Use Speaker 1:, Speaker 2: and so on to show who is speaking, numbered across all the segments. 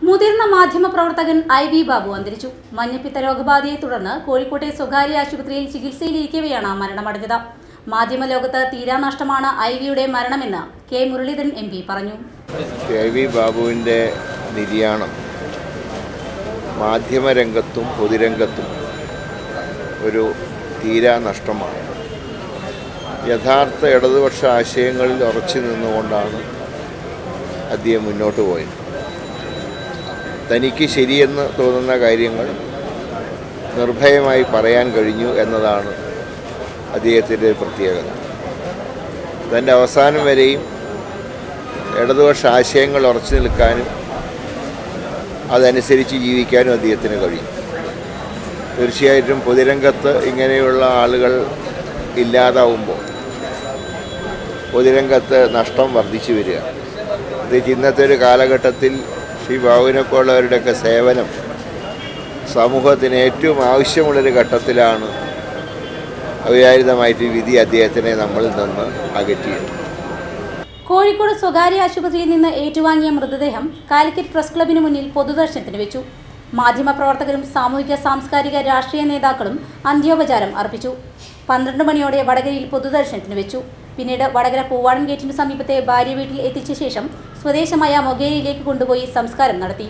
Speaker 1: മുതിർന്ന മാധ്യമപ്രവർത്തകൻ I V Babu അന്തരിച്ചു മഞ്ഞപ്പിത്ത രോഗബാധയെ തുടർന്ന് കോഴിക്കോട്ടെ സ്വകാര്യ ആശുപത്രിയിൽ ചികിത്സയിലിരിക്കവെയാണ് മരണമടഞ്ഞത് മാധ്യമ ലോകത്ത് തീരാനഷ്ടമാണ് ഐ വിയുടെ മരണമെന്ന് കെ മുരളീധരൻ എം പി പറഞ്ഞു
Speaker 2: കെ വി ബാബുവിൻ്റെ നിര്യാണം മാധ്യമരംഗത്തും പൊതുരംഗത്തും ഒരു തീരാ നഷ്ടമാണ് യഥാർത്ഥ ഇടതുപക്ഷ ആശയങ്ങളിൽ ഉറച്ചു നിന്നുകൊണ്ടാണ് അദ്ദേഹം മുന്നോട്ട് പോയത് തനിക്ക് ശരിയെന്ന് തോന്നുന്ന കാര്യങ്ങൾ നിർഭയമായി പറയാൻ കഴിഞ്ഞു എന്നതാണ് അദ്ദേഹത്തിൻ്റെ പ്രത്യേകത തൻ്റെ അവസാനം വരെയും ഇടതുപക്ഷ ആശയങ്ങൾ ഉറച്ചു നിൽക്കാനും അതനുസരിച്ച് ജീവിക്കാനും അദ്ദേഹത്തിന് കഴിയും തീർച്ചയായിട്ടും പൊതുരംഗത്ത് ഇങ്ങനെയുള്ള ആളുകൾ ഇല്ലാതാവുമ്പോൾ പൊതുരംഗത്ത് നഷ്ടം വർദ്ധിച്ചു വരിക പ്രത്യേകിച്ച് ഇന്നത്തെ ഒരു കാലഘട്ടത്തിൽ ശ്രീ ബാബുവിനെപ്പോലുള്ളവരുടെയൊക്കെ സേവനം സമൂഹത്തിന് ഏറ്റവും ആവശ്യമുള്ളൊരു ഘട്ടത്തിലാണ് അവിചാരിതമായിട്ട് വിധി അദ്ദേഹത്തിനെ നമ്മളിൽ നിന്ന് അകറ്റിയത്
Speaker 1: കോഴിക്കോട് സ്വകാര്യ ആശുപത്രിയിൽ നിന്ന് ഏറ്റുവാങ്ങിയ മൃതദേഹം കാലിക്കറ്റ് പ്രസ് ക്ലബിന് മുന്നിൽ പൊതുദർശനത്തിന് വെച്ചു മാധ്യമപ്രവർത്തകരും സാമൂഹിക സാംസ്കാരിക രാഷ്ട്രീയ നേതാക്കളും അന്ത്യോപചാരം അർപ്പിച്ചു പന്ത്രണ്ട് മണിയോടെ വടകരയിൽ പൊതുദർശനത്തിന് വെച്ചു പിന്നീട് വടകര പൂവാടൻ ഗേറ്റിന് സമീപത്തെ ഭാര്യ വീട്ടിൽ എത്തിച്ച ശേഷം സ്വദേശമായ മൊഗേരിയിലേക്ക് കൊണ്ടുപോയി സംസ്കാരം നടത്തി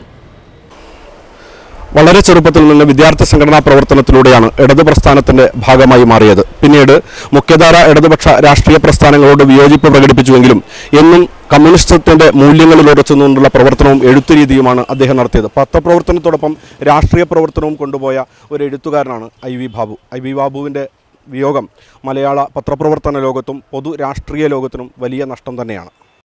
Speaker 3: വളരെ ചെറുപ്പത്തിൽ നിന്ന് വിദ്യാർത്ഥി സംഘടനാ പ്രവർത്തനത്തിലൂടെയാണ് ഇടതു പ്രസ്ഥാനത്തിന്റെ ഭാഗമായി മാറിയത് പിന്നീട് മുഖ്യധാര ഇടതുപക്ഷ രാഷ്ട്രീയ പ്രസ്ഥാനങ്ങളോട് വിയോജിപ്പ് പ്രകടിപ്പിച്ചുവെങ്കിലും എന്നും കമ്മ്യൂണിസത്തിന്റെ മൂല്യങ്ങളിൽ ഉറച്ചുനിന്നുള്ള പ്രവർത്തനവും എഴുത്തുരീതിയുമാണ് അദ്ദേഹം നടത്തിയത് പത്രപ്രവർത്തനത്തോടൊപ്പം രാഷ്ട്രീയ പ്രവർത്തനവും കൊണ്ടുപോയ ഒരു എഴുത്തുകാരനാണ് I V Babu I V ബാബുവിൻ്റെ വിയോഗം മലയാള പത്രപ്രവർത്തന ലോകത്തും പൊതു രാഷ്ട്രീയ ലോകത്തിനും വലിയ നഷ്ടം തന്നെയാണ്